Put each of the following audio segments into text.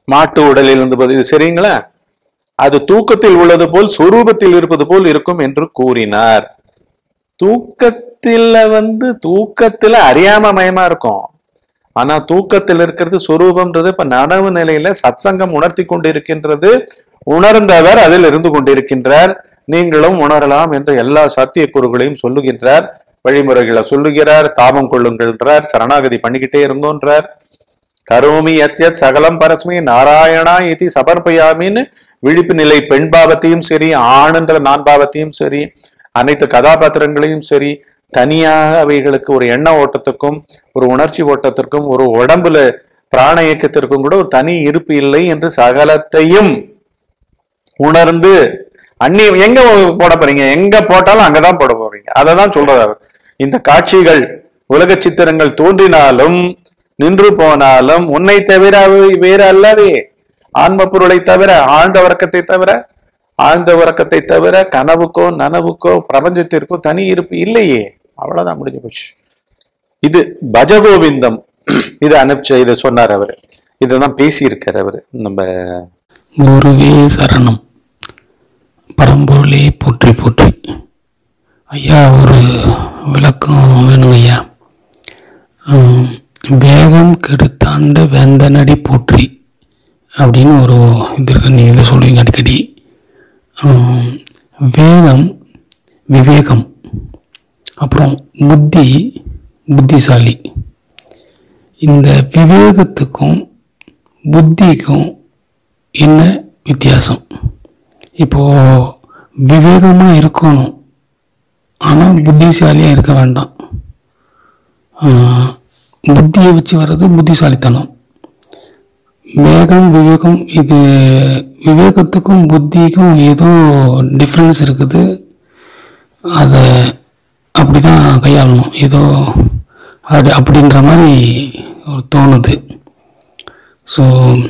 மாட்டு உடலில் இருந்தது இது சரிங்களா அது தூக்கத்தில் உள்ளது போல் சொரூபத்தில் இருப்பது போல் இருக்கும் என்று கூறினார் தூக்கத்துல வந்து தூக்கத்துல அறியாம மயமா இருக்கும் ஆனா தூக்கத்தில் இருக்கிறது சொரூபம்ன்றது இப்ப நனவு நிலையில சத்சங்கம் உணர்த்தி கொண்டிருக்கின்றது உணர்ந்தவர் அதில் இருந்து கொண்டிருக்கின்றார் நீங்களும் உணரலாம் என்று எல்லா சாத்திய கூறுகளையும் சொல்லுகின்றார் வழிமுறைகளை சொல்லுகிறார் தாபம் கொள்ளுங்கள்ன்றார் சரணாகதி பண்ணிக்கிட்டே இருந்தோன்றார் கரோமி அத்யத் சகலம் பரஸ்மி நாராயணா இதி சமர்ப்பயாமின்னு விழிப்பு நிலை பெண் பாவத்தையும் சரி ஆணுன்ற நான் பாவத்தையும் சரி அனைத்து கதாபாத்திரங்களையும் சரி தனியாக அவைகளுக்கு ஒரு எண்ண ஓட்டத்துக்கும் ஒரு உணர்ச்சி ஓட்டத்திற்கும் ஒரு உடம்புல பிராண இயக்கத்திற்கும் கூட ஒரு தனி இருப்பு இல்லை என்று சகலத்தையும் உணர்ந்து அன்னி எங்க போட போறீங்க எங்க போட்டாலும் அங்கதான் போட போறீங்க அதை தான் சொல்றாரு அவர் இந்த காட்சிகள் உலக சித்திரங்கள் தோன்றினாலும் நின்று போனாலும் உன்னை தவிர அவை வேறு அல்லவே ஆன்ம பொருளை தவிர ஆழ்ந்த உறக்கத்தை தவிர ஆழ்ந்த உறக்கத்தை தவிர கனவுக்கோ நனவுக்கோ பிரபஞ்சத்திற்கோ தனி இருப்பு இல்லையே அவ்வளவுதான் முடிஞ்சு போச்சு இது பஜகோவிந்தம் இது அனுப்பிச்ச இதை சொன்னார் அவரு இதுதான் பேசியிருக்காரு அவரு நம்ம குருவே சரணம் பரம்பொருளே போற்றி போற்றி ஐயா ஒரு விளக்கம் வேணுங்க ஐயா ஆம், வேகம் கெடுத்தாண்ட வேந்தனடி போற்றி அப்படின்னு ஒரு இது இருக்கு நீங்கள் இதை சொல்லுவீங்க அடிக்கடி ஆம், வேகம் விவேகம் அப்புறம் புத்தி புத்திசாலி இந்த விவேகத்துக்கும் புத்திக்கும் என்ன வித்தியாசம் இப்போ விவேகமா இருக்கணும் ஆனால் புத்திசாலியாக இருக்க வேண்டாம் ஆஹ், புத்தியை வச்சு வர்றது புத்திசாலித்தனம் வேகம் விவேகம் இது விவேகத்துக்கும் புத்திக்கும் ஏதோ டிஃப்ரென்ஸ் இருக்குது அதை அப்படி தான் கையாளணும் ஏதோ அது அப்படின்ற மாதிரி ஒரு தோணுது ஸோ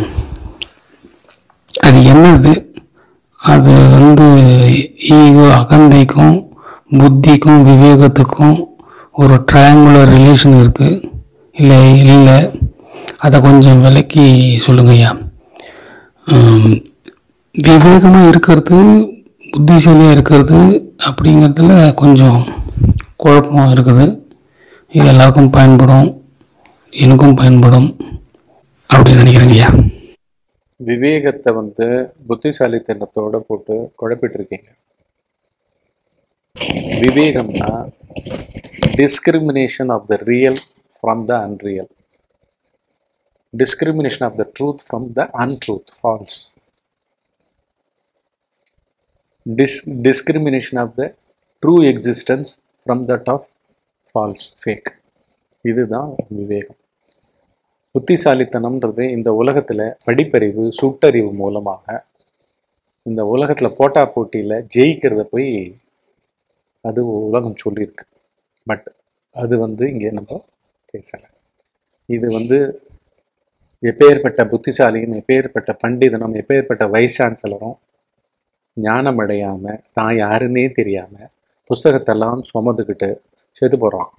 அது என்னது அது வந்து ஈகோ அகந்தைக்கும் புத்திக்கும் விவேகத்துக்கும் ஒரு ட்ரையாங்குலர் ரிலேஷன் இருக்குது இல்லை இல்லை அதை கொஞ்சம் விளக்கி சொல்லுங்க ஐயா விவேகமாக இருக்கிறது புத்திசாலியாக இருக்கிறது அப்படிங்கிறதுல கொஞ்சம் குழப்பம் இருக்குது இது எல்லாருக்கும் பயன்படும் எனக்கும் பயன்படும் அப்படின்னு நினைக்கிறேங்க ஐயா விவேகத்தை வந்து புத்திசாலித்தனத்தோட போட்டு குழப்பிட்டு இருக்கீங்க விவேகம்னா discrimination of the real from the unreal discrimination of the truth from the untruth false Dis- discrimination of the true existence from that of false fake இதுதான் விவேகம் புத்திசாலித்தனம்ன்றது இந்த உலகத்துல படிப்பறிவு சுட்டறிவு மூலமாக இந்த உலகத்துல போட்டா போட்டியில ஜெயிக்கிறத போய் அது உலகம் சொல்லியிருக்கு பட் அது வந்து இங்கே நம்ம பேசலை இது வந்து எப்பேற்பட்ட புத்திசாலியும் எப்பேற்பட்ட பண்டிதனும் எப்பேற்பட்ட வைஸ் சான்சலரும் ஞானம் அடையாம தான் யாருன்னே தெரியாம புஸ்தகத்தெல்லாம் சுமந்துக்கிட்டு செத்து போறான்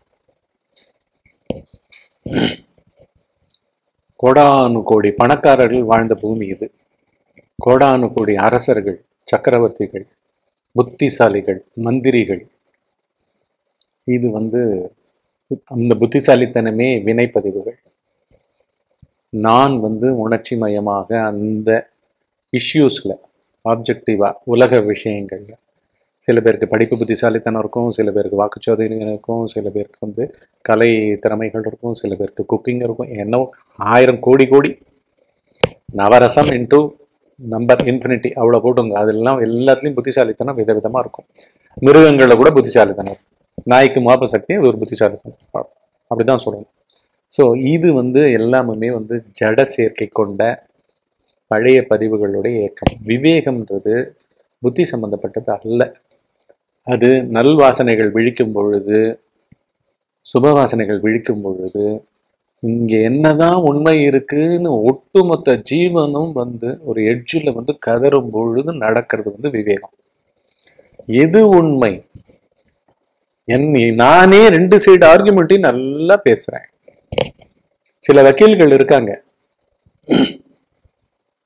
கோடானு கோடி பணக்காரர்கள் வாழ்ந்த பூமி இது கோடானு கோடி அரசர்கள் சக்கரவர்த்திகள் புத்திசாலிகள் மந்திரிகள் இது வந்து அந்த புத்திசாலித்தனமே வினைப்பதிவுகள் நான் வந்து உணர்ச்சி மயமாக அந்த இஷ்யூஸில் ஆப்ஜெக்டிவாக உலக விஷயங்கள்ல சில பேருக்கு படிப்பு புத்திசாலித்தனம் இருக்கும் சில பேருக்கு வாக்குச்சோதனை இருக்கும் சில பேருக்கு வந்து கலை திறமைகள் இருக்கும் சில பேருக்கு குக்கிங் இருக்கும் என்னவோ ஆயிரம் கோடி கோடி நவரசம் இன்டூ நம்பர் இன்ஃபினிட்டி அவ்வளோ போட்டுங்க அதெல்லாம் எல்லாத்துலேயும் புத்திசாலித்தனம் விதவிதமாக இருக்கும் மிருகங்களில் கூட புத்திசாலித்தனம் இருக்கும் நாய்க்கு மோப்ப சக்தி அது ஒரு புத்திசாலித்தனம் அப்படி தான் சொல்லணும் ஸோ இது வந்து எல்லாமே வந்து ஜட சேர்க்கை கொண்ட பழைய பதிவுகளுடைய இயக்கம் விவேகம்ன்றது புத்தி சம்பந்தப்பட்டது அல்ல அது நல்வாசனைகள் விழிக்கும் பொழுது சுபவாசனைகள் விழிக்கும் பொழுது இங்க என்னதான் உண்மை இருக்குன்னு ஒட்டுமொத்த ஜீவனும் வந்து ஒரு எட்ஜில் வந்து கதறும் பொழுது நடக்கிறது வந்து விவேகம் எது உண்மை என் நானே ரெண்டு சைடு ஆர்குமெண்ட்டையும் நல்லா பேசுறேன் சில வக்கீல்கள் இருக்காங்க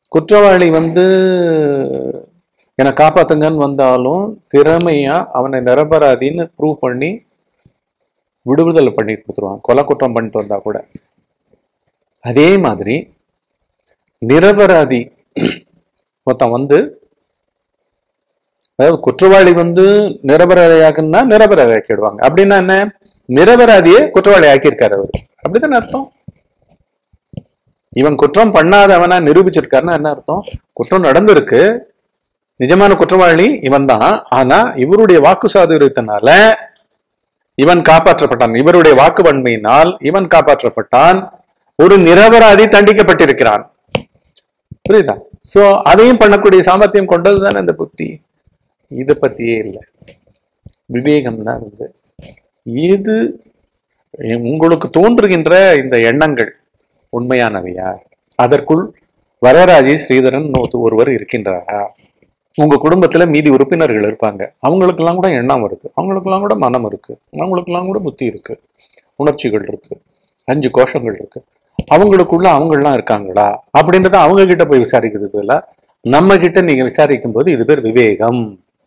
குற்றவாளி வந்து என்னை காப்பாத்துங்கன்னு வந்தாலும் திறமையா அவனை நிரபராதின்னு ப்ரூவ் பண்ணி விடுதலை பண்ணி கொடுத்துருவான் கொலை குற்றம் பண்ணிட்டு வந்தா கூட அதே மாதிரி நிரபராதி ஒருத்தன் வந்து அதாவது குற்றவாளி வந்து நிரபராதியாக்குன்னா நிரபராதி ஆக்கிடுவாங்க அப்படின்னா என்ன நிரபராதியை குற்றவாளி ஆக்கியிருக்காரு அவர் அப்படிதானே அர்த்தம் இவன் குற்றம் பண்ணாதவனா நிரூபிச்சிருக்காருன்னா என்ன அர்த்தம் குற்றம் நடந்திருக்கு நிஜமான குற்றவாளி இவன் தான் ஆனா இவருடைய வாக்கு சாதுரியத்தினால இவன் காப்பாற்றப்பட்டான் இவருடைய வாக்கு வன்மையினால் இவன் காப்பாற்றப்பட்டான் ஒரு நிரபராதி தண்டிக்கப்பட்டிருக்கிறான் புரியுதா சோ அதையும் பண்ணக்கூடிய சாமர்த்தியம் கொண்டது தானே இந்த புத்தி இதை பத்தியே இல்லை விவேகம் தான் வந்து இது உங்களுக்கு தோன்றுகின்ற இந்த எண்ணங்கள் உண்மையானவையா அதற்குள் வரராஜி ஸ்ரீதரன் ஒருத்த- ஒருவர் இருக்கின்றாரா உங்க குடும்பத்துல மீதி உறுப்பினர்கள் இருப்பாங்க அவங்களுக்கெல்லாம் கூட எண்ணம் வருது அவங்களுக்கெல்லாம் கூட மனம் இருக்கு அவங்களுக்கெல்லாம் கூட புத்தி இருக்கு உணர்ச்சிகள் இருக்கு அஞ்சு கோஷங்கள் இருக்கு அவங்களுக்குள்ள அவங்கெல்லாம் இருக்காங்களா அப்படின்றத அவங்க கிட்ட போய் விசாரிக்கிறது பதிலா நம்ம கிட்ட நீங்க விசாரிக்கும் போது இது பேர் விவேகம்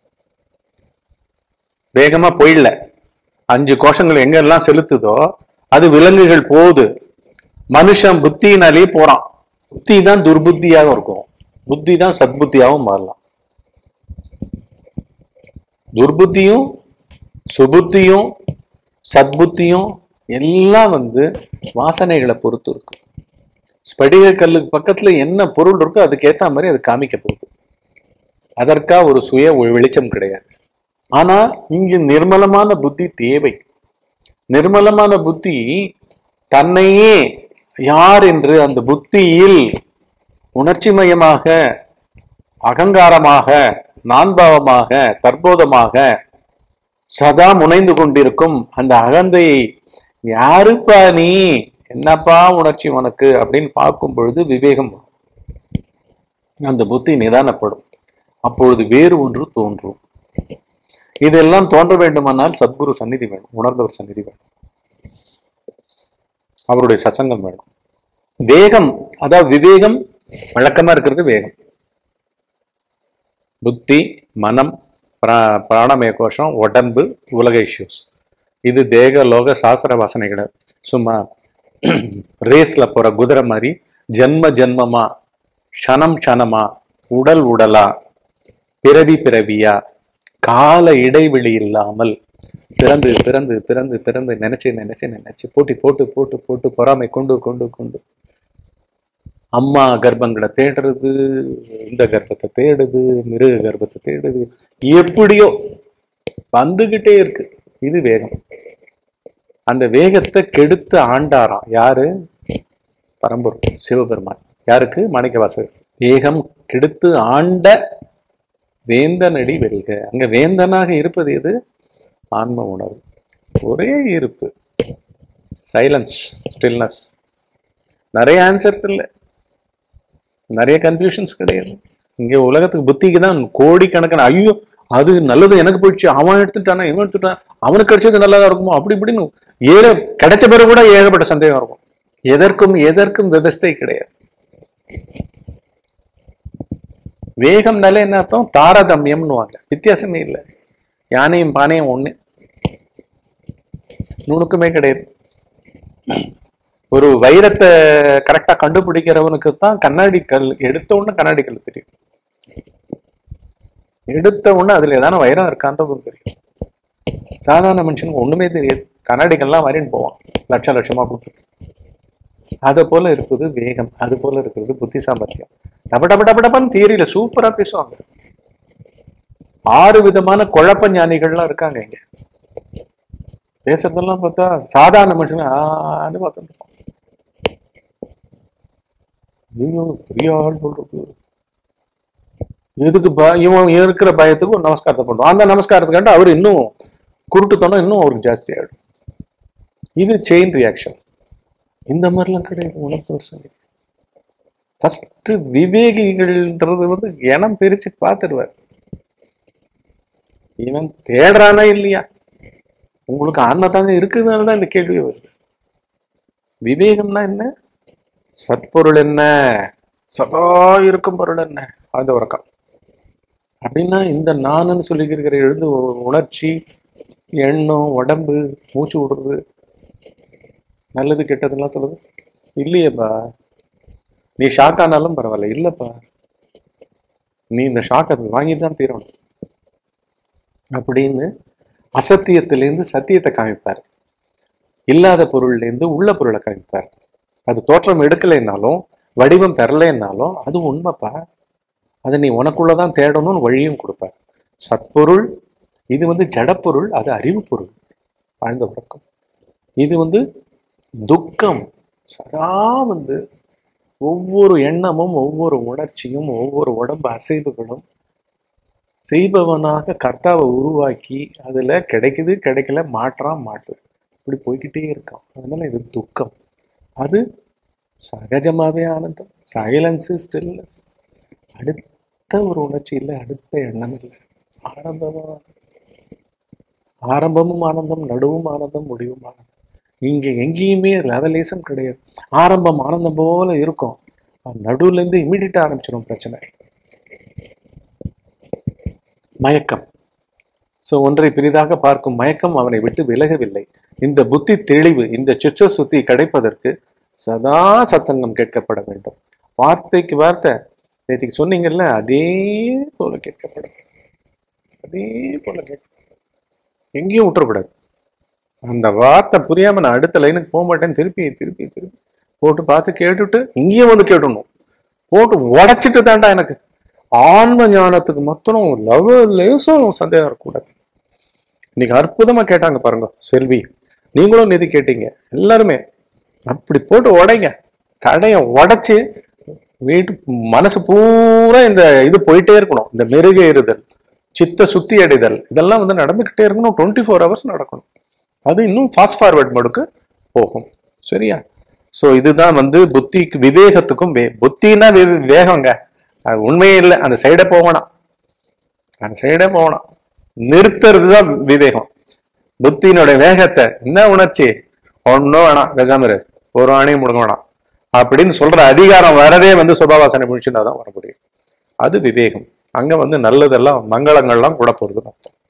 வேகமா போயிடல அஞ்சு கோஷங்கள் எங்க எல்லாம் செலுத்துதோ அது விலங்குகள் போகுது மனுஷன் புத்தியினாலே போறான் புத்தி தான் துர்புத்தியாகவும் இருக்கும் புத்தி தான் சத்புத்தியாகவும் மாறலாம் துர்புத்தியும் சுபுத்தியும் சத்புத்தியும் எல்லாம் வந்து வாசனைகளை பொறுத்து இருக்கு ஸ்படிக கல்லுக்கு பக்கத்துல என்ன பொருள் இருக்கோ அதுக்கு ஏத்த மாதிரி அது காமிக்க போகுது அதற்கா ஒரு சுய ஒ- வெளிச்சம் கிடையாது ஆனா இங்கு நிர்மலமான புத்தி தேவை நிர்மலமான புத்தி தன்னையே யார் என்று அந்த புத்தியில் உணர்ச்சிமயமாக அகங்காரமாக நான்பாவமாக தற்போதமாக சதா முனைந்து கொண்டிருக்கும் அந்த அகந்தையை யாருப்பா நீ என்னப்பா உணர்ச்சி உனக்கு அப்படின்னு பார்க்கும் பொழுது விவேகம் வரும். அந்த புத்தி நிதானப்படும் அப்பொழுது வேறு ஒன்று தோன்றும் இதெல்லாம் தோன்ற வேண்டுமானால் சத்குரு சந்நிதி வேணும் உணர்ந்தவர் சந்நிதி வேணும் அவருடைய சத்சங்கம் வேணும் வேகம் அதாவது விவேகம் வழக்கமா இருக்கிறது வேகம் புத்தி மனம் பிரா- பிராணமய கோஷம் உடம்பு உலக இஷ்யூஸ் இது தேக லோக சாஸ்திர வாசனைகளை சும்மா ரேஸ்ல போற குதிரை மாதிரி ஜென்ம ஜென்மமா க்ஷணம் க்ஷணமா உடல் உடலா பிறவி பிறவியா கால இடைவெளி இல்லாமல் பிறந்து பிறந்து பிறந்து பிறந்து நினைச்சு நினைச்சு நினைச்சு போட்டி போட்டு போட்டு போட்டு பொறாமை கொண்டு கொண்டு கொண்டு அம்மா கர்ப்பங்களை தேடுறது இந்த கர்ப்பத்தை தேடுது மிருக கர்ப்பத்தை தேடுது எப்படியோ வந்துகிட்டே இருக்கு இது வேகம் அந்த வேகத்தை கெடுத்து ஆண்டாராம் யாரு பரம்பொருள் சிவபெருமான் யாருக்கு மாணிக்கவாசகர் வேகம் கெடுத்து ஆண்ட வேந்தனடி வெல்க அங்க வேந்தனாக இருப்பது எது ஆன்ம உணர்வு ஒரே இருப்பு சைலன்ஸ் ஸ்டில்னஸ் நிறைய ஆன்சர்ஸ் இல்லை நிறைய கன்ஃபியூஷன்ஸ் கிடையாது இங்க உலகத்துக்கு புத்திக்கு தான் கோடிக்கணக்கான ஐயோ அது நல்லது எனக்கு போயிடுச்சு அவன் எடுத்துட்டானா இவன் எடுத்துட்டான் அவனுக்கு கிடைச்சது நல்லதா இருக்குமோ அப்படி இப்படின்னு ஏற கிடைச்ச பிறகு கூட ஏகப்பட்ட சந்தேகம் இருக்கும் எதற்கும் எதற்கும் விவஸ்தை கிடையாது வேகம்னாலே என்ன அர்த்தம் தாரதமியம்னுவாங்க வித்தியாசமே இல்லை யானையும் பானையும் ஒண்ணு நுணுக்கமே கிடையாது ஒரு வைரத்தை கரெக்டா கண்டுபிடிக்கிறவனுக்கு தான் கண்ணாடி கல் எடுத்த உடனே கண்ணாடி கல் தெரியும் எடுத்த உடனே அதுல ஏதான வைரம் இருக்கான்றது தெரியும் சாதாரண மனுஷனுக்கு ஒண்ணுமே தெரியாது கண்ணாடி கல்லாம் வரைன்னு போவான் லட்சம் லட்சமா கொடுத்து அதை போல இருப்பது வேகம் அது போல இருக்கிறது புத்தி சாமர்த்தியம் டப டப டப டபன்னு தியரியில சூப்பரா பேசுவாங்க ஆறு விதமான குழப்ப ஞானிகள்லாம் இருக்காங்க இங்க பேசுறதெல்லாம் பார்த்தா சாதாரண மனுஷங்க ஆன்னு பார்த்துட்டு இருப்பான். ஐயோ பெரிய ஆள் சொல்றது எதுக்கு ப இவன் இருக்கிற பயத்துக்கு ஒரு நமஸ்காரத்தை பண்ணுவோம் அந்த நமஸ்காரத்துக்காண்ட அவர் இன்னும் குருட்டுத்தனம் இன்னும் அவருக்கு ஜாஸ்தி ஆயிடும் இது செயின் ரியாக்ஷன் இந்த மாதிரிலாம் கிடையாது உணர்த்தவர் சொல்லி ஃபர்ஸ்ட் விவேகிகள்ன்றது வந்து இனம் பிரிச்சு பார்த்துடுவார் இவன் தேடுறானா இல்லையா உங்களுக்கு ஆன்மா தாங்க இருக்குதுனால தான் இந்த கேள்வி வருது விவேகம்னா என்ன சற்பொருள் என்ன சதா இருக்கும் பொருள் என்ன ஆழ்ந்த உறக்கம் அப்படின்னா இந்த நானுன்னு சொல்லிக்கிற எழுந்து உ- உணர்ச்சி எண்ணம் உடம்பு மூச்சு விடுறது நல்லது கெட்டதுலாம் சொல்லுது இல்லையேப்பா நீ ஷாக் ஆனாலும் பரவாயில்ல இல்லப்பா நீ இந்த ஷாக்கை வாங்கி தான் தீரணும் அப்படின்னு அசத்தியத்திலேருந்து சத்தியத்தை காமிப்பார் இல்லாத பொருள்லேருந்து உள்ள பொருளை காமிப்பார் அது தோற்றம் எடுக்கலைன்னாலும் வடிவம் பெறலைன்னாலும் அது உண்மைப்பா அதை நீ உனக்குள்ளதான் தேடணும்னு வழியும் கொடுப்பார் சத்பொருள் இது வந்து ஜடப்பொருள் அது அறிவு பொருள் ஆழ்ந்த உறக்கம் இது வந்து துக்கம் சதா வந்து ஒவ்வொரு எண்ணமும் ஒவ்வொரு உணர்ச்சியும் ஒவ்வொரு உடம்பு அசைவுகளும் செய்பவனாக கர்த்தாவை உருவாக்கி அதுல கிடைக்குது கிடைக்கல மாற்றான் மாற்று இப்படி போய்க்கிட்டே இருக்கான் அதனால இது துக்கம் அது சகஜமாவே ஆனந்தம் சைலன்ஸ் ஸ்டில்னஸ் அடுத்த ஒரு உணர்ச்சி இல்லை அடுத்த எண்ணம் இல்லை ஆனந்தமா ஆரம்பமும் ஆனந்தம் நடுவும் ஆனந்தம் முடிவும் ஆனந்தம் இங்க எங்கேயுமே லெவலேசம் கிடையாது ஆரம்பம் ஆனந்தம் போல இருக்கும் நடுவுல இருந்து இம்மிடியட்டா ஆரம்பிச்சிடும் பிரச்சனை மயக்கம் சோ ஒன்றை பெரிதாக பார்க்கும் மயக்கம் அவனை விட்டு விலகவில்லை இந்த புத்தி தெளிவு இந்த சிச்ச சுத்தி கிடைப்பதற்கு சதா சத்சங்கம் கேட்கப்பட வேண்டும் வார்த்தைக்கு வார்த்தை நேற்றுக்கு சொன்னீங்கல்ல அதே போல கேட்கப்படும் அதே போல கேட்க எங்கேயும் விட்டுறக்கூடாது அந்த வார்த்தை புரியாம நான் அடுத்த லைனுக்கு போக மாட்டேன் திருப்பி திருப்பி திருப்பி போட்டு பார்த்து கேட்டுட்டு இங்கேயும் வந்து கேட்டணும் போட்டு உடைச்சிட்டு தான்டா எனக்கு ஆன்ம ஞானத்துக்கு மொத்தம் லவ் லேசும் சந்தேகம் இருக்கக்கூடாது இன்னைக்கு அற்புதமா கேட்டாங்க பாருங்க செல்வி நீங்களும் நிதி கேட்டீங்க எல்லாருமே அப்படி போட்டு உடைங்க கடையை உடைச்சு வீட்டு மனசு பூரா இந்த இது போயிட்டே இருக்கணும் இந்த மெருக ஏறுதல் சித்த சுத்தி அடைதல் இதெல்லாம் வந்து நடந்துகிட்டே இருக்கணும் டுவெண்ட்டி ஃபோர் ஹவர்ஸ் நடக்கணும் அது இன்னும் ஃபாஸ்ட் ஃபார்வர்ட் மோடுக்கு போகும் சரியா சோ இதுதான் வந்து புத்திக்கு விவேகத்துக்கும் வே புத்தின்னா வே- வேகங்க அது உண்மையே இல்லை அந்த சைடே போகணும் அந்த சைடே போகணும் நிறுத்துறது தான் விவேகம் புத்தியினுடைய வேகத்தை என்ன உணர்ச்சி ஒன்றும் வேணாம் பேசாம இரு ஒரு ஆணையும் முடங்க வேணாம் அப்படின்னு சொல்ற அதிகாரம் வரதே வந்து சுபாவாசனை முடிச்சுன்னா தான் வர முடியும் அது விவேகம் அங்க வந்து நல்லதெல்லாம் மங்களங்கள்லாம் கூட போறதுன்னு அர்த்தம்